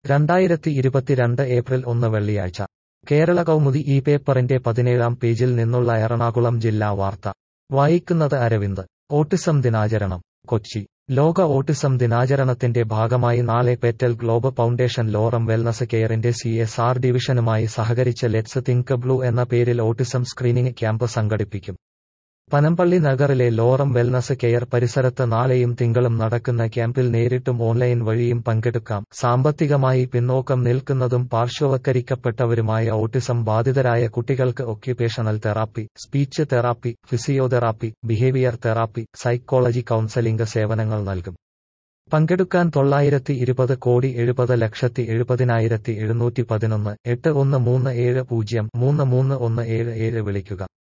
രണ്ടായിരത്തി ഇരുപത്തിരണ്ട് ഏപ്രിൽ ഒന്ന് വെള്ളിയാഴ്ച കേരള കൗമുദി ഈ പേപ്പറിന്റെ പതിനേഴാം പേജിൽ നിന്നുള്ള എറണാകുളം ജില്ലാ വാർത്ത വായിക്കുന്നത് അരവിന്ദ് ഓട്ടിസം ദിനാചരണം കൊച്ചി ലോക ഓട്ടിസം ദിനാചരണത്തിന്റെ ഭാഗമായി നാളെ Petal Globe Foundation Lorem wellness കെയറിന്റെ സി എസ് ആർ ഡിവിഷനുമായി സഹകരിച്ച് ലെറ്റ്സ് തിങ്ക് ബ്ലൂ എന്ന പേരിൽ ഓട്ടിസം സ്ക്രീനിംഗ് ക്യാമ്പ് സംഘടിപ്പിക്കും പനമ്പള്ളി നഗറിലെ ലോറം വെൽനസ് കെയർ പരിസരത്ത് നാളെയും തിങ്കളും നടക്കുന്ന ക്യാമ്പിൽ നേരിട്ടും ഓൺലൈൻ വഴിയും പങ്കെടുക്കാം സാമ്പത്തികമായി പിന്നോക്കം നിൽക്കുന്നതും പാർശ്വവൽക്കരിക്കപ്പെട്ടവരുമായ ഓട്ടിസം ബാധിതരായ കുട്ടികൾക്ക് occupational therapy speech therapy physiotherapy behaviour therapy psychology counselling സേവനങ്ങൾ നൽകും പങ്കെടുക്കാൻ തൊള്ളായിരത്തി ഇരുപത് കോടി എഴുപത് ലക്ഷത്തി എഴുപതിനായിരത്തി എഴുന്നൂറ്റി പതിനൊന്ന് എട്ട് ഒന്ന് മൂന്ന് ഏഴ് പൂജ്യം മൂന്ന് മൂന്ന് ഒന്ന് ഏഴ് ഏഴ് വിളിക്കുക